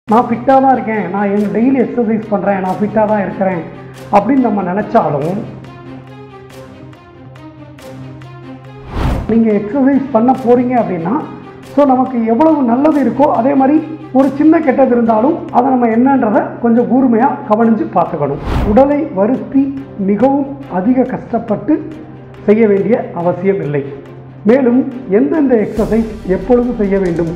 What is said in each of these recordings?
நான் ஃபிட்டாக தான் இருக்கேன் நான் என் டெய்லி எக்ஸசைஸ் பண்ணுறேன் நான் ஃபிட்டாக தான் இருக்கிறேன் அப்படின்னு நம்ம நினச்சாலும் நீங்கள் எக்ஸசைஸ் பண்ண போகிறீங்க அப்படின்னா ஸோ நமக்கு எவ்வளவு நல்லது இருக்கோ அதே மாதிரி ஒரு சின்ன கெட்டது இருந்தாலும் அதை நம்ம என்னன்றதை கொஞ்சம் கூர்மையாக கவனித்து பார்த்துக்கணும் உடலை வருத்தி மிகவும் அதிக கஷ்டப்பட்டு செய்ய வேண்டிய அவசியம் இல்லை மேலும் எந்தெந்த எக்ஸசைஸ் எப்பொழுது செய்ய வேண்டும்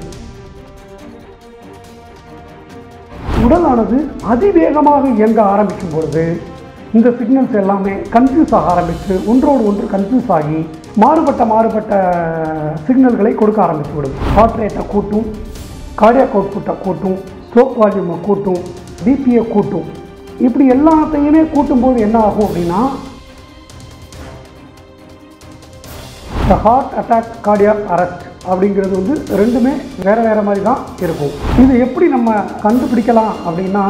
உடலானது அதிவேகமாக இயங்க ஆரம்பிக்கும் பொழுது இந்த சிக்னல்ஸ் எல்லாமே கன்ஃபியூஸ் ஆக ஆரம்பித்து ஒன்றோடு ஒன்று கன்ஃபியூஸ் ஆகி மாறுபட்ட மாறுபட்ட சிக்னல்களை கொடுக்க ஆரம்பித்து விடும் ஹார்ட் ரேட்டை கூட்டும் கார்டியாக் அவுட்புட்டை கூட்டும் ஸ்ட்ரோக் வால்யூமை கூட்டும் பிபியை கூட்டும் இப்படி எல்லாத்தையுமே கூட்டும்போது என்ன ஆகும் அப்படின்னா இந்த ஹார்ட் அட்டாக் கார்டியாக் அரெஸ்ட் அப்படிங்கிறது வந்து ரெண்டுமே வேற வேற மாதிரி தான் இருக்கும் இது எப்படி நம்ம கண்டுபிடிக்கலாம் அப்படின்னா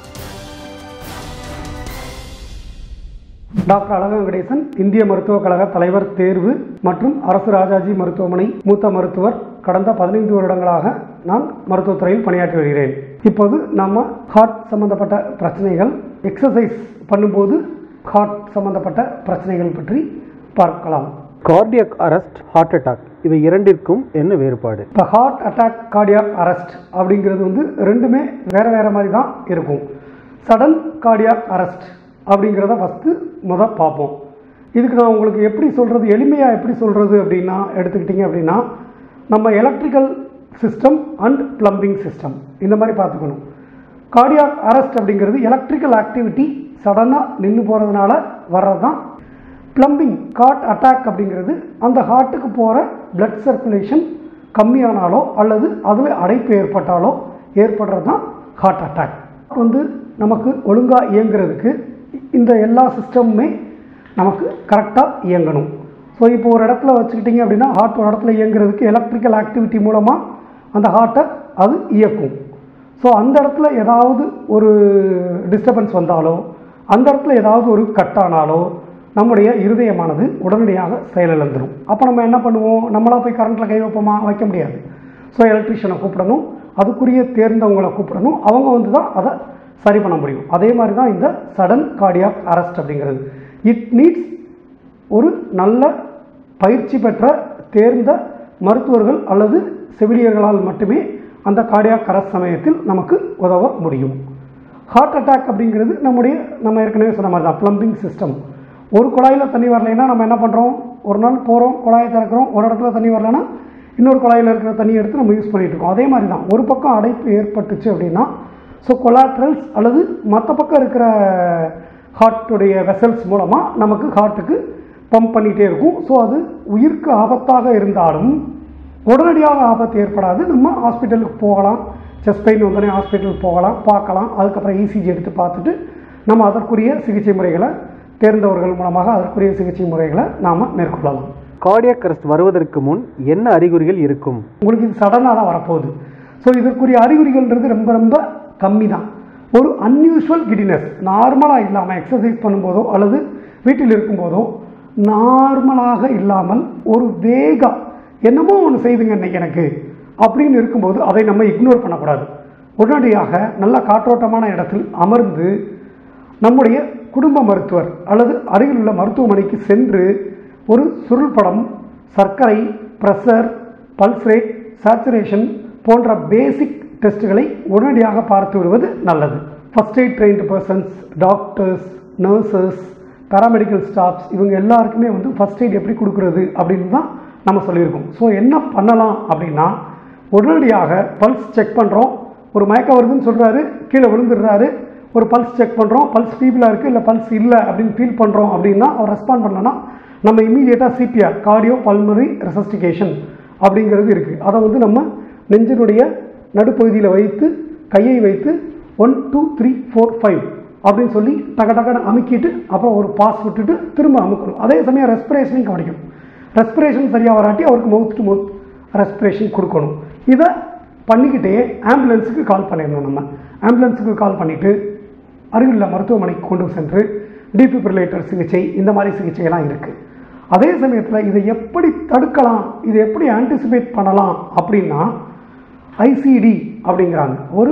டாக்டர் அழகு வெங்கடேசன் இந்திய மருத்துவக் கழக தலைவர் தேர்வு மற்றும் அரசு ராஜாஜி மருத்துவமனை மூத்த மருத்துவர் கடந்த பதினைந்து வருடங்களாக நான் மருத்துவத்துறையில் பணியாற்றி வருகிறேன் இப்போது நம்ம ஹார்ட் சம்பந்தப்பட்ட பிரச்சனைகள் எக்ஸசைஸ் பண்ணும்போது ஹார்ட் சம்பந்தப்பட்ட பிரச்சனைகள் பற்றி பார்க்கலாம் கார்டியக் அரெஸ்ட் ஹார்ட் அட்டாக் இவை இரண்டிற்கும் என்ன வேறுபாடு இப்போ ஹார்ட் அட்டாக் கார்டியாக் அரெஸ்ட் அப்படிங்கிறது வந்து ரெண்டுமே வேறு வேறு மாதிரி தான் இருக்கும் சடன் கார்டியாக் அரெஸ்ட் அப்படிங்கிறத ஃபஸ்ட்டு முத பார்ப்போம் இதுக்கு நான் உங்களுக்கு எப்படி சொல்கிறது எளிமையாக எப்படி சொல்கிறது அப்படின்னா எடுத்துக்கிட்டிங்க அப்படின்னா நம்ம electrical system and plumbing system இந்த மாதிரி பார்த்துக்கணும் கார்டியாக் அரெஸ்ட் அப்படிங்கிறது எலக்ட்ரிக்கல் ஆக்டிவிட்டி சடனாக நின்று போகிறதுனால வர்றது தான் ப்ளம்பிங் ஹார்ட் அட்டாக் அப்படிங்கிறது அந்த ஹார்ட்டுக்கு போகிற பிளட் சர்க்குலேஷன் கம்மியானாலோ அல்லது அதில் அடைப்பு ஏற்பட்டாலோ ஏற்படுறது தான் ஹார்ட் அட்டாக் வந்து நமக்கு ஒழுங்காக இயங்குறதுக்கு இந்த எல்லா சிஸ்டமுமே நமக்கு கரெக்டாக இயங்கணும் ஸோ இப்போ ஒரு இடத்துல வச்சுக்கிட்டிங்க அப்படின்னா ஹார்ட் ஒரு இடத்துல இயங்குறதுக்கு எலக்ட்ரிக்கல் ஆக்டிவிட்டி மூலமாக அந்த ஹார்ட்டை அது இயக்கும் ஸோ அந்த இடத்துல ஏதாவது ஒரு டிஸ்டர்பன்ஸ் வந்தாலோ அந்த இடத்துல ஏதாவது ஒரு கட்டானாலோ நம்முடைய இருதயமானது உடனடியாக செயலிழந்துடும் அப்போ நம்ம என்ன பண்ணுவோம் நம்மளா போய் கரண்ட்டில் கை வைப்போமா வைக்க முடியாது ஸோ எலக்ட்ரிஷியனை கூப்பிடணும் அதுக்குரிய தேர்ந்தவங்களை கூப்பிடணும் அவங்க வந்து தான் அதை சரி பண்ண முடியும் அதே மாதிரி தான் இந்த சடன் கார்டியாக் அரெஸ்ட் அப்படிங்கிறது இட் நீட்ஸ் ஒரு நல்ல பயிற்சி பெற்ற தேர்ந்த மருத்துவர்கள் அல்லது செவிலியர்களால் மட்டுமே அந்த கார்டியாக் அரெஸ்ட் சமயத்தில் நமக்கு உதவ முடியும் ஹார்ட் அட்டாக் அப்படிங்கிறது நம்முடைய நம்ம ஏற்கனவே சொன்ன மாதிரி தான் ப்ளம்பிங் சிஸ்டம் ஒரு குழாயில் தண்ணி வரலைன்னா நம்ம என்ன பண்ணுறோம் ஒரு நாள் போகிறோம் குழாயை திறக்கிறோம் ஒரு இடத்துல தண்ணி வரலைன்னா இன்னொரு குழாயில் இருக்கிற தண்ணியை எடுத்து நம்ம யூஸ் பண்ணிகிட்டு இருக்கோம் அதே மாதிரி தான் ஒரு பக்கம் அடைப்பு ஏற்பட்டுச்சு அப்படின்னா ஸோ கொலாட்ரல்ஸ் அல்லது மற்ற பக்கம் இருக்கிற ஹார்ட்டுடைய வெசல்ஸ் மூலமாக நமக்கு ஹார்ட்டுக்கு பம்ப் பண்ணிகிட்டே இருக்கும் ஸோ அது உயிருக்கு ஆபத்தாக இருந்தாலும் உடனடியாக ஆபத்து ஏற்படாது நம்ம ஹாஸ்பிட்டலுக்கு போகலாம் செஸ்ட் பெயின் வந்தோடனே ஹாஸ்பிட்டல் போகலாம் பார்க்கலாம் அதுக்கப்புறம் இசிஜி எடுத்து பார்த்துட்டு நம்ம அதற்குரிய சிகிச்சை முறைகளை தேர்ந்தவர்கள் மூலமாக அதற்குரிய சிகிச்சை முறைகளை நாம் மேற்கொள்ளலாம் கார்டியக் அரெஸ்ட் வருவதற்கு முன் என்ன அறிகுறிகள் இருக்கும் உங்களுக்கு இது சடனாக தான் வரப்போகுது ஸோ இதற்குரிய அறிகுறிகள்ன்றது ரொம்ப ரொம்ப கம்மி தான் ஒரு அன்யூஷுவல் கிடினஸ் நார்மலாக இல்லாமல் எக்ஸசைஸ் பண்ணும்போதோ அல்லது வீட்டில் இருக்கும்போதோ நார்மலாக இல்லாமல் ஒரு வேகா என்னமோ ஒன்று செய்துங்க இன்னைக்கு எனக்கு அப்படின்னு இருக்கும்போது அதை நம்ம இக்னோர் பண்ணக்கூடாது உடனடியாக நல்ல காற்றோட்டமான இடத்தில் அமர்ந்து நம்முடைய குடும்ப மருத்துவர் அல்லது அருகில் உள்ள மருத்துவமனைக்கு சென்று ஒரு சுருள் படம் சர்க்கரை ப்ரெஷர் பல்ஸ் ரேட் சேச்சுரேஷன் போன்ற பேசிக் டெஸ்ட்டுகளை உடனடியாக பார்த்து விடுவது நல்லது first aid trained persons doctors nurses paramedical staffs இவங்க எல்லாருக்குமே வந்து ஃபஸ்ட் எய்ட் எப்படி கொடுக்குறது அப்படின்னு தான் நம்ம சொல்லியிருக்கோம் ஸோ என்ன பண்ணலாம் அப்படின்னா உடனடியாக பல்ஸ் செக் பண்ணுறோம் ஒரு மயக்கம் வருதுன்னு சொல்கிறாரு கீழே விழுந்துடுறாரு ஒரு பல்ஸ் செக் பண்ணுறோம் பல்ஸ் ஃபீபிளாக இருக்குது இல்லை பல்ஸ் இல்லை அப்படின்னு ஃபீல் பண்ணுறோம் அப்படின்னா அவர் ரெஸ்பாண்ட் பண்ணலன்னா நம்ம இமீடியட்டாக சிபிஆர் கார்டியோ பல்மரி ரெசஸ்டிகேஷன் அப்படிங்கிறது இருக்குது அதை வந்து நம்ம நெஞ்சினுடைய நடுப்பகுதியில் வைத்து கையை வைத்து one two three four five அப்படின்னு சொல்லி டக டகன்னு அமுக்கிட்டு அப்புறம் ஒரு பாஸ் விட்டுட்டு திரும்ப அமுக்கணும் அதே சமயம் ரெஸ்பிரேஷனையும் கவனிக்கணும் ரெஸ்பிரேஷன் சரியாக வராட்டி அவருக்கு மவுத் டு மவுத் ரெஸ்பிரேஷன் கொடுக்கணும் இதை பண்ணிக்கிட்டே ஆம்புலன்ஸுக்கு கால் பண்ணிடணும் நம்ம ஆம்புலன்ஸுக்கு கால் பண்ணிவிட்டு அருகிலுள்ள மருத்துவமனைக்கு கொண்டு சென்று டிபிபிரிலேட்டர் சிகிச்சை இந்த மாதிரி சிகிச்சையெல்லாம் இருக்குது அதே சமயத்தில் இதை எப்படி தடுக்கலாம் இதை எப்படி ஆன்டிசிபேட் பண்ணலாம் அப்படின்னா ஐசிடி அப்படிங்கிறாங்க ஒரு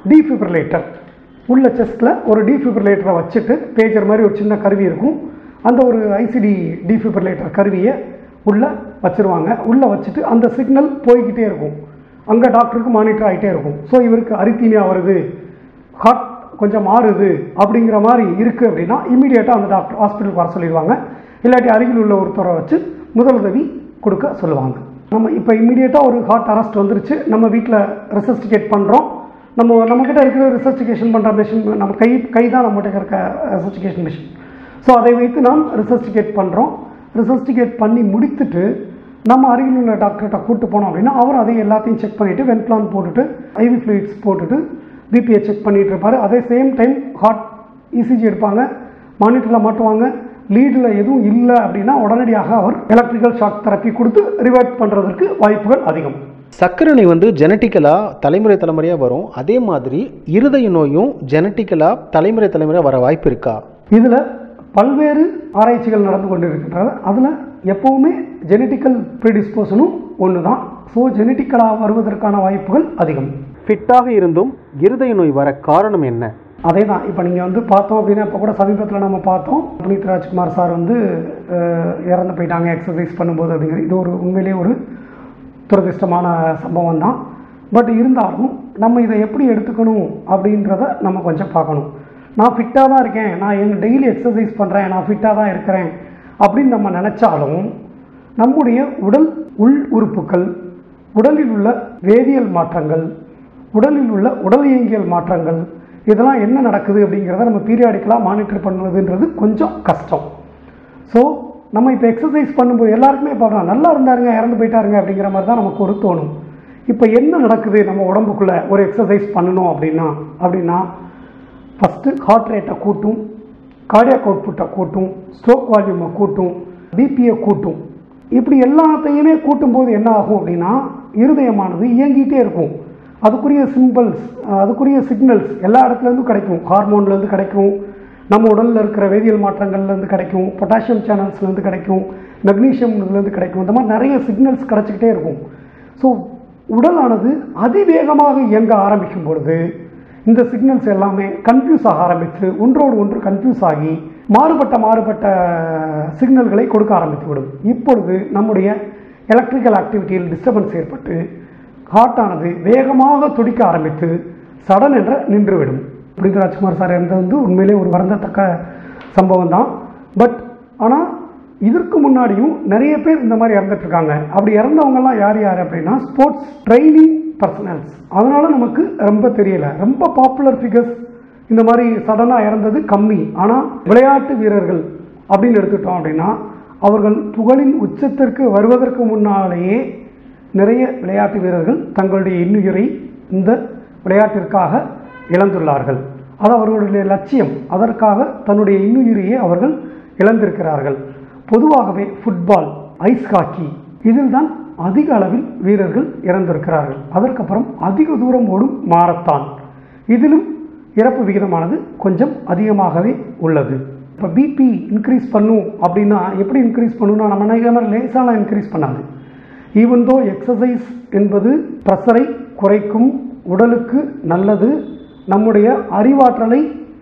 டீஃபிப்ரிலேட்டர் உள்ள செஸ்ட்டில் ஒரு டீஃபிப்ரிலேட்டரை வச்சுட்டு பேஜர் மாதிரி ஒரு சின்ன கருவி இருக்கும் அந்த ஒரு ஐசிடி டீஃபிப்ரிலேட்டர் கருவியை உள்ளே வச்சுருவாங்க உள்ளே வச்சுட்டு அந்த சிக்னல் போய்கிட்டே இருக்கும் அங்கே டாக்டருக்கு மானிட்டர் ஆகிட்டே இருக்கும் ஸோ இவருக்கு அரித்தீனியா வருது ஹார்ட் கொஞ்சம் மாறுது அப்படிங்கிற மாதிரி இருக்குது அப்படின்னா இமீடியட்டாக அந்த டாக்டர் ஹாஸ்பிட்டலுக்கு வர சொல்லிடுவாங்க இல்லாட்டி அருகில் உள்ள ஒருத்தரை வச்சு முதலுதவி கொடுக்க சொல்லுவாங்க நம்ம இப்போ இமீடியட்டாக ஒரு ஹார்ட் அரெஸ்ட் வந்துருச்சு நம்ம வீட்டில் ரெசஸ்டிகேட் பண்ணுறோம் நம்ம நம்மக்கிட்ட இருக்கிற ரிசர்ச்சிகேஷன் பண்ணுற மிஷின் நம்ம கை கை தான் நம்மகிட்ட இருக்க ரெசஸ்டிகேஷன் மிஷின் ஸோ அதை வைத்து நாம் ரிசஸ்டிகேட் பண்ணுறோம் ரிசஸ்டிகேட் பண்ணி முடித்துட்டு நம்ம அருகில் உள்ள டாக்டர்கிட்ட கூட்டு போனோம் அப்படின்னா அவர் அதை எல்லாத்தையும் செக் பண்ணிவிட்டு வென்பிளான் போட்டுட்டு ஐவி ஃப்ளூயிட்ஸ் போட்டுட்டு பிபியை செக் பண்ணிட்டு இருப்பார் அதே சேம் டைம் ஹார்ட் இசிஜி எடுப்பாங்க மானிட்டரில் மாட்டுவாங்க லீடில் எதுவும் இல்லை அப்படின்னா உடனடியாக அவர் எலக்ட்ரிக்கல் ஷாக் தெரப்பி கொடுத்து ரிவர்ட் பண்ணுறதுக்கு வாய்ப்புகள் அதிகம் சர்க்கரை நோய் வந்து ஜெனட்டிக்கலாக தலைமுறை தலைமுறையாக வரும் அதே மாதிரி இருதய நோயும் ஜெனட்டிக்கலாக தலைமுறை தலைமுறையாக வர வாய்ப்பு இருக்கா இதில் பல்வேறு ஆராய்ச்சிகள் நடந்து கொண்டு இருக்கின்றது அதில் எப்போவுமே ஜெனட்டிக்கல் ப்ரீடிஸ்போசனும் ஒன்று தான் ஸோ ஜெனட்டிக்கலாக வருவதற்கான வாய்ப்புகள் அதிகம் ஃபிட்டாக இருந்தும் இருதய நோய் வர காரணம் என்ன அதே தான் இப்போ நீங்கள் வந்து பார்த்தோம் அப்படின்னா இப்போ கூட சமீபத்தில் நம்ம பார்த்தோம் புனித் ராஜ்குமார் சார் வந்து அஹ், இறந்து போயிட்டாங்க எக்ஸசைஸ் பண்ணும்போது அப்படிங்கிறது இது ஒரு உண்மையிலேயே ஒரு துரதிர்ஷ்டமான சம்பவம் தான் பட் இருந்தாலும் நம்ம இதை எப்படி எடுத்துக்கணும் அப்படின்றத நம்ம கொஞ்சம் பார்க்கணும் நான் ஃபிட்டாக தான் இருக்கேன் நான் என் டெய்லி எக்ஸசைஸ் பண்ணுறேன் நான் ஃபிட்டாக தான் இருக்கிறேன் அப்படின்னு நம்ம நினச்சாலும் நம்முடைய உடல் உள் உறுப்புகள் உடலில் உள்ள வேதியியல் மாற்றங்கள் உடலில் உள்ள உடல் இயங்கியல் மாற்றங்கள் இதெல்லாம் என்ன நடக்குது அப்படிங்கிறத நம்ம பீரியாடிக்கலாக மானிட்டர் பண்ணுவதுன்றது கொஞ்சம் கஷ்டம் ஸோ நம்ம இப்போ எக்ஸசைஸ் பண்ணும்போது எல்லாருக்குமே பார்க்கலாம் நல்லா இருந்தாருங்க இறந்து போயிட்டாருங்க அப்படிங்கிற மாதிரி தான் நமக்கு ஒரு தோணும் இப்போ என்ன நடக்குது நம்ம உடம்புக்குள்ளே ஒரு எக்ஸசைஸ் பண்ணணும் அப்படின்னா அப்படின்னா ஃபஸ்ட்டு ஹார்ட் ரேட்டை கூட்டும் கார்டியாக் அவுட்புட்டை கூட்டும் ஸ்ட்ரோக் வால்யூமை கூட்டும் பிபியை கூட்டும் இப்படி எல்லாத்தையுமே கூட்டும்போது என்ன ஆகும் அப்படின்னா இருதயமானது இயங்கிட்டே இருக்கும் அதுக்குரிய சிம்பிள்ஸ் அதுக்குரிய சிக்னல்ஸ் எல்லா இடத்துலேருந்தும் கிடைக்கும் ஹார்மோன்லேருந்து கிடைக்கும் நம்ம உடலில் இருக்கிற வேதியியல் மாற்றங்கள்லேருந்து கிடைக்கும் பொட்டாசியம் சேனல்ஸ்லேருந்து கிடைக்கும் மெக்னீஷியம்லேருந்து கிடைக்கும் இந்த மாதிரி நிறைய சிக்னல்ஸ் கிடச்சிக்கிட்டே இருக்கும் ஸோ உடலானது அதிவேகமாக இயங்க ஆரம்பிக்கும் பொழுது இந்த சிக்னல்ஸ் எல்லாமே கன்ஃபியூஸ் ஆக ஆரம்பித்து ஒன்றோடு ஒன்று கன்ஃபியூஸ் ஆகி மாறுபட்ட மாறுபட்ட சிக்னல்களை கொடுக்க ஆரம்பித்து விடும் இப்பொழுது நம்முடைய எலக்ட்ரிக்கல் ஆக்டிவிட்டியில் டிஸ்டர்பன்ஸ் ஏற்பட்டு ஹார்ட்டானது வேகமாக துடிக்க ஆரம்பித்து சடன் என்ற நின்றுவிடும் புனித ராஜ்குமார் சார் இறந்தது வந்து உண்மையிலே ஒரு வருந்தத்தக்க சம்பவம் தான் பட் ஆனால் இதற்கு முன்னாடியும் நிறைய பேர் இந்த மாதிரி இறந்துட்டு இருக்காங்க அப்படி இறந்தவங்கலாம் யார் யார் அப்படின்னா ஸ்போர்ட்ஸ் ட்ரைனிங் பர்சனல்ஸ் அதனால நமக்கு ரொம்ப தெரியல ரொம்ப பாப்புலர் ஃபிகர்ஸ் இந்த மாதிரி சடனாக இறந்தது கம்மி ஆனால் விளையாட்டு வீரர்கள் அப்படின்னு எடுத்துட்டோம் அப்படின்னா அவர்கள் புகழின் உச்சத்திற்கு வருவதற்கு முன்னாலேயே நிறைய விளையாட்டு வீரர்கள் தங்களுடைய இன்னுயிரை இந்த விளையாட்டிற்காக இழந்துள்ளார்கள் அது அவர்களுடைய லட்சியம் அதற்காக தன்னுடைய இன்னுயிரையே அவர்கள் இழந்திருக்கிறார்கள் பொதுவாகவே ஃபுட்பால் ஐஸ் ஹாக்கி இதில் தான் அதிக அளவில் வீரர்கள் இறந்திருக்கிறார்கள் அதற்கப்புறம் அதிக தூரம் ஓடும் மாரத்தான் இதிலும் இறப்பு விகிதமானது கொஞ்சம் அதிகமாகவே உள்ளது இப்போ பிபி இன்க்ரீஸ் பண்ணும் அப்படின்னா எப்படி இன்க்ரீஸ் பண்ணுன்னா நம்ம நினைக்கிற மாதிரி லேசாலாம் இன்க்ரீஸ் பண்ணாது ஈவன் தோ எக்ஸசைஸ் என்பது ப்ரெஷரை குறைக்கும் உடலுக்கு நல்லது நம்முடைய அறிவாற்றலை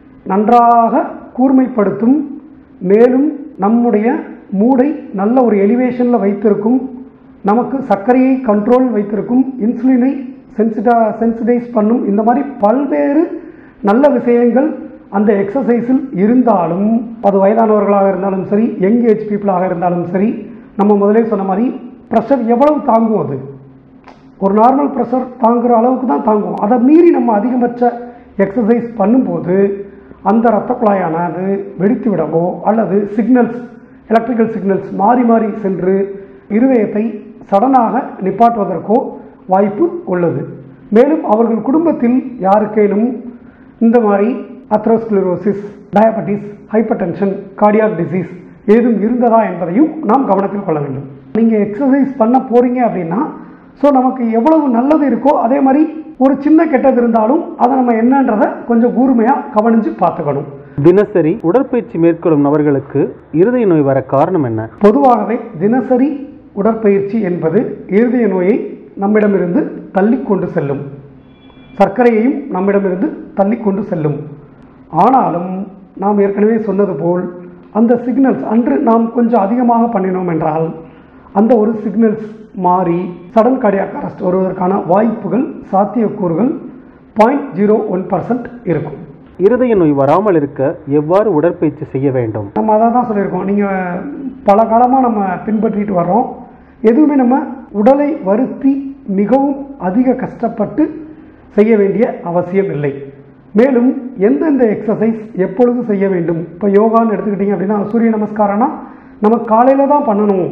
நன்றாக கூர்மைப்படுத்தும் மேலும் நம்முடைய மூடை நல்ல ஒரு எலிவேஷனில் வைத்திருக்கும் நமக்கு சர்க்கரையை கண்ட்ரோல் வைத்திருக்கும் இன்சுலினை சென்சிட்டா சென்சிடைஸ் பண்ணும் இந்த மாதிரி பல்வேறு நல்ல விஷயங்கள் அந்த எக்ஸசைஸில் இருந்தாலும் அது வயதானவர்களாக இருந்தாலும் சரி யங் ஏஜ் பீப்புளாக இருந்தாலும் சரி நம்ம முதலே சொன்ன மாதிரி ப்ரெஷர் எவ்வளவு தாங்கும் அது ஒரு நார்மல் ப்ரெஷர் தாங்குகிற அளவுக்கு தான் தாங்கும் அதை மீறி நம்ம அதிகபட்ச எக்ஸசைஸ் பண்ணும்போது அந்த இரத்த குழாயானது வெடித்து விடவோ அல்லது சிக்னல்ஸ் எலக்ட்ரிக்கல் சிக்னல்ஸ் மாறி மாறி சென்று இருதயத்தை சடனாக நிப்பாட்டுவதற்கோ வாய்ப்பு உள்ளது மேலும் அவர்கள் குடும்பத்தில் யாருக்கேனும் இந்த மாதிரி atherosclerosis diabetes hypertension cardiac disease ஏதும் இருந்ததா என்பதையும் நாம் கவனத்தில் கொள்ள வேண்டும் நீங்கள் எக்ஸசைஸ் பண்ண போகிறீங்க அப்படின்னா ஸோ நமக்கு எவ்வளவு நல்லது இருக்கோ அதே மாதிரி ஒரு சின்ன கெட்டது இருந்தாலும் அதை நம்ம என்னன்றதை கொஞ்சம் கூர்மையாக கவனித்து பார்த்துக்கணும் தினசரி உடற்பயிற்சி மேற்கொள்ளும் நபர்களுக்கு இருதய நோய் வர காரணம் என்ன பொதுவாகவே தினசரி உடற்பயிற்சி என்பது இருதய நோயை நம்மிடமிருந்து தள்ளி கொண்டு செல்லும் சர்க்கரையையும் நம்மிடமிருந்து தள்ளி கொண்டு செல்லும் ஆனாலும் நாம் ஏற்கனவே சொன்னது போல் அந்த சிக்னல்ஸ் அன்று நாம் கொஞ்சம் அதிகமாக பண்ணினோம் என்றால் அந்த ஒரு சிக்னல்ஸ் மாறி சடன் கார்டியாக் அரெஸ்ட் வருவதற்கான வாய்ப்புகள் சாத்தியக்கூறுகள் பாயிண்ட் ஜீரோ ஒன் பர்சன்ட் இருக்கும் இருதய நோய் வராமல் இருக்க எவ்வாறு உடற்பயிற்சி செய்ய வேண்டும் நம்ம அதை தான் சொல்லியிருக்கோம் நீங்கள் பல காலமாக நம்ம பின்பற்றிட்டு வர்றோம் எதுவுமே நம்ம உடலை வருத்தி மிகவும் அதிக கஷ்டப்பட்டு செய்ய வேண்டிய அவசியம் இல்லை மேலும் எந்தெந்த எக்ஸசைஸ் எப்பொழுது செய்ய வேண்டும் இப்போ யோகான்னு எடுத்துக்கிட்டிங்க அப்படின்னா சூரிய நமஸ்காரம்னா நம்ம காலையில் தான் பண்ணணும்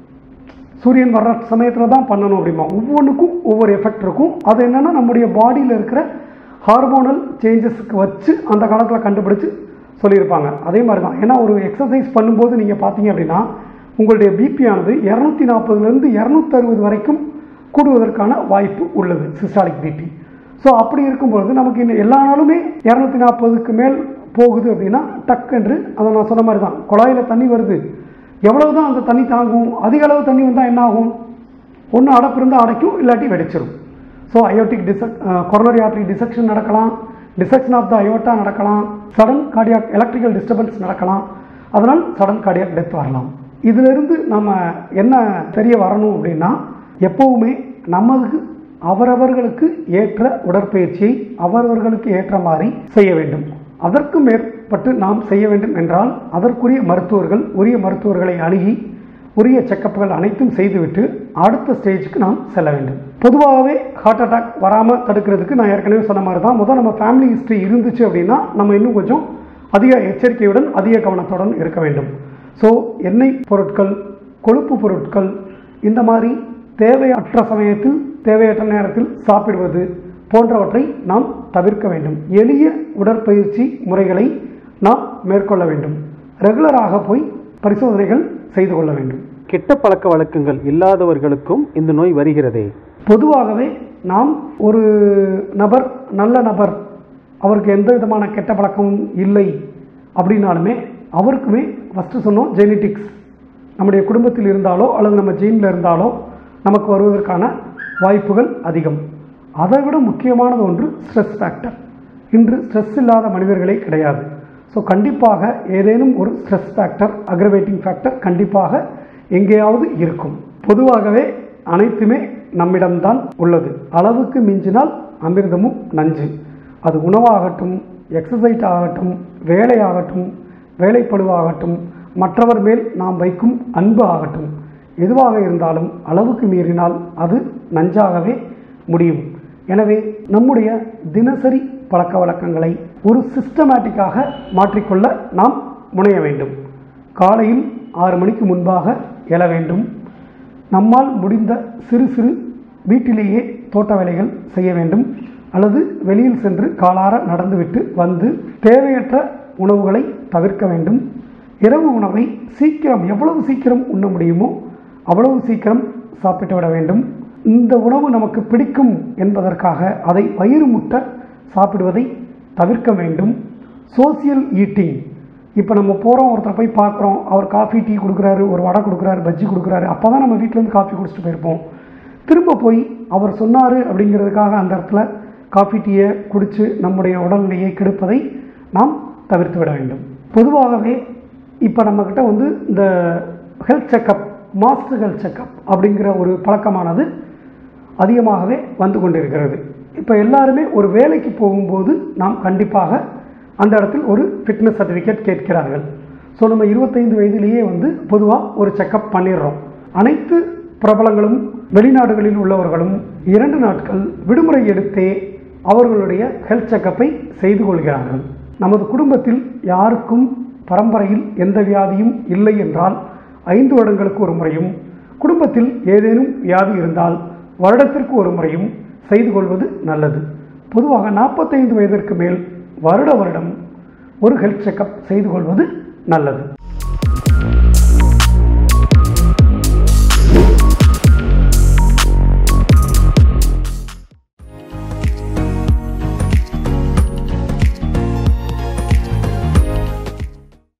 சூரியன் வர்ற சமயத்தில் தான் பண்ணணும் அப்படிமா ஒவ்வொன்றுக்கும் ஒவ்வொரு எஃபெக்ட் இருக்கும் அது என்னென்னா நம்முடைய பாடியில் இருக்கிற ஹார்மோனல் சேஞ்சஸ்க்கு வச்சு அந்த காலத்தில் கண்டுபிடிச்சு சொல்லியிருப்பாங்க அதே மாதிரி தான் ஏன்னா ஒரு எக்ஸசைஸ் பண்ணும்போது நீங்கள் பார்த்தீங்க அப்படின்னா உங்களுடைய பிபி ஆனது இரநூத்தி நாற்பதுலேருந்து இரநூத்தறுபது வரைக்கும் கூடுவதற்கான வாய்ப்பு உள்ளது சிஸ்டாலிக் பிபி ஸோ அப்படி இருக்கும்பொழுது நமக்கு இன்னும் எல்லா நாளுமே இரநூத்தி நாற்பதுக்கு மேல் போகுது அப்படின்னா டக்குன்று அதை நான் சொன்ன மாதிரி தான் குழாயில் தண்ணி வருது எவ்வளவு தான் அந்த தண்ணி தாங்கும் அதிக அளவு தண்ணி வந்தால் என்ன ஆகும் ஒன்று அடப்பு இருந்தால் அடைக்கும் இல்லாட்டி வெடிச்சிரும் so aortic dissect coronary artery dissection நடக்கலாம் டிசெக்ஷன் ஆஃப் த அயோட்டா நடக்கலாம் சடன் கார்டியாக் எலக்ட்ரிக்கல் டிஸ்டர்பன்ஸ் நடக்கலாம் அதனால் சடன் கார்டியாக் டெத் வரலாம் இதிலிருந்து நம்ம என்ன தெரிய வரணும் அப்படின்னா எப்போவுமே நமக்கு அவரவர்களுக்கு ஏற்ற உடற்பயிற்சியை அவரவர்களுக்கு ஏற்ற மாதிரி செய்ய வேண்டும் அதற்கு மேற்பட்டு நாம் செய்ய வேண்டும் என்றால் அதற்குரிய மருத்துவர்கள் உரிய மருத்துவர்களை அணுகி உரிய செக்கப்புகள் அனைத்தும் செய்துவிட்டு அடுத்த ஸ்டேஜுக்கு நாம் செல்ல வேண்டும் பொதுவாகவே ஹார்ட் அட்டாக் வராமல் தடுக்கிறதுக்கு நான் ஏற்கனவே சொன்ன மாதிரி தான் முதல் நம்ம ஃபேமிலி ஹிஸ்ட்ரி இருந்துச்சு அப்படின்னா நம்ம இன்னும் கொஞ்சம் அதிக எச்சரிக்கையுடன் அதிக கவனத்துடன் இருக்க வேண்டும் ஸோ எண்ணெய் பொருட்கள் கொழுப்பு பொருட்கள் இந்த மாதிரி தேவையற்ற சமயத்தில் தேவையற்ற நேரத்தில் சாப்பிடுவது போன்றவற்றை நாம் தவிர்க்க வேண்டும் எளிய உடற்பயிற்சி முறைகளை நாம் மேற்கொள்ள வேண்டும் ரெகுலராக போய் பரிசோதனைகள் செய்து கொள்ள வேண்டும் கெட்ட பழக்க வழக்கங்கள் இல்லாதவர்களுக்கும் இந்த நோய் வருகிறதே பொதுவாகவே நாம் ஒரு நபர் நல்ல நபர் அவருக்கு எந்த விதமான கெட்ட பழக்கமும் இல்லை அப்படின்னாலுமே அவருக்குமே ஃபஸ்ட்டு சொன்னோம் ஜெனட்டிக்ஸ் நம்முடைய குடும்பத்தில் இருந்தாலோ அல்லது நம்ம ஜீனில் இருந்தாலோ நமக்கு வருவதற்கான வாய்ப்புகள் அதிகம் அதை விட முக்கியமானது ஒன்று ஸ்ட்ரெஸ் ஃபேக்டர் இன்று ஸ்ட்ரெஸ் இல்லாத மனிதர்களே கிடையாது ஸோ கண்டிப்பாக ஏதேனும் ஒரு ஸ்ட்ரெஸ் ஃபேக்டர் அக்ரவேட்டிங் ஃபேக்டர் கண்டிப்பாக எங்கேயாவது இருக்கும் பொதுவாகவே அனைத்துமே நம்மிடம்தான் உள்ளது அளவுக்கு மிஞ்சினால் அமிர்தமும் நஞ்சு அது உணவாகட்டும் எக்ஸசைஸ் ஆகட்டும் வேலையாகட்டும் வேலைப்பழுவாகட்டும் மற்றவர் மேல் நாம் வைக்கும் அன்பு ஆகட்டும் எதுவாக இருந்தாலும் அளவுக்கு மீறினால் அது நஞ்சாகவே முடியும் எனவே நம்முடைய தினசரி பழக்க வழக்கங்களை ஒரு சிஸ்டமேட்டிக்காக மாற்றிக்கொள்ள நாம் முனைய வேண்டும் காலையில் ஆறு மணிக்கு முன்பாக எழ வேண்டும் நம்மால் முடிந்த சிறு சிறு வீட்டிலேயே தோட்ட வேலைகள் செய்ய வேண்டும் அல்லது வெளியில் சென்று காலார நடந்துவிட்டு வந்து தேவையற்ற உணவுகளை தவிர்க்க வேண்டும் இரவு உணவை சீக்கிரம் எவ்வளவு சீக்கிரம் உண்ண முடியுமோ அவ்வளவு சீக்கிரம் சாப்பிட்டு விட வேண்டும் இந்த உணவு நமக்கு பிடிக்கும் என்பதற்காக அதை வயிறு முட்ட சாப்பிடுவதை தவிர்க்க வேண்டும் சோசியல் ஈட்டிங் இப்போ நம்ம போகிறோம் ஒருத்தரை போய் பார்க்குறோம் அவர் காஃபி டீ கொடுக்குறாரு ஒரு வடை கொடுக்குறாரு பஜ்ஜி கொடுக்குறாரு அப்போ தான் நம்ம வீட்டிலேருந்து காஃபி குடிச்சிட்டு போயிருப்போம் திரும்ப போய் அவர் சொன்னார் அப்படிங்கிறதுக்காக அந்த இடத்துல காஃபி டீயை குடித்து நம்முடைய உடல்நிலையை கெடுப்பதை நாம் தவிர்த்து விட வேண்டும் பொதுவாகவே இப்போ நம்மக்கிட்ட வந்து இந்த health checkup master health checkup அப்படிங்கிற ஒரு பழக்கமானது அதிகமாகவே வந்து கொண்டிருக்கிறது இப்போ எல்லாருமே ஒரு வேலைக்கு போகும்போது நாம் கண்டிப்பாக அந்த இடத்தில் ஒரு ஃபிட்னஸ் சர்டிஃபிகேட் கேட்கிறார்கள் ஸோ நம்ம இருபத்தைந்து வயதிலேயே வந்து பொதுவாக ஒரு செக்கப் பண்ணிடுறோம் அனைத்து பிரபலங்களும் வெளிநாடுகளில் உள்ளவர்களும் இரண்டு நாட்கள் விடுமுறை எடுத்தே அவர்களுடைய ஹெல்த் செக்கப்பை செய்து கொள்கிறார்கள் நமது குடும்பத்தில் யாருக்கும் பரம்பரையில் எந்த வியாதியும் இல்லை என்றால் ஐந்து வருடங்களுக்கு ஒரு முறையும் குடும்பத்தில் ஏதேனும் வியாதி இருந்தால் வருடத்திற்கு ஒரு முறையும் செய்து கொள்வது நல்லது பொதுவாக நாற்பத்தைந்து வயதிற்கு மேல் வருட வருடம் ஒரு ஹெல்த் செக்கப் செய்து கொள்வது நல்லது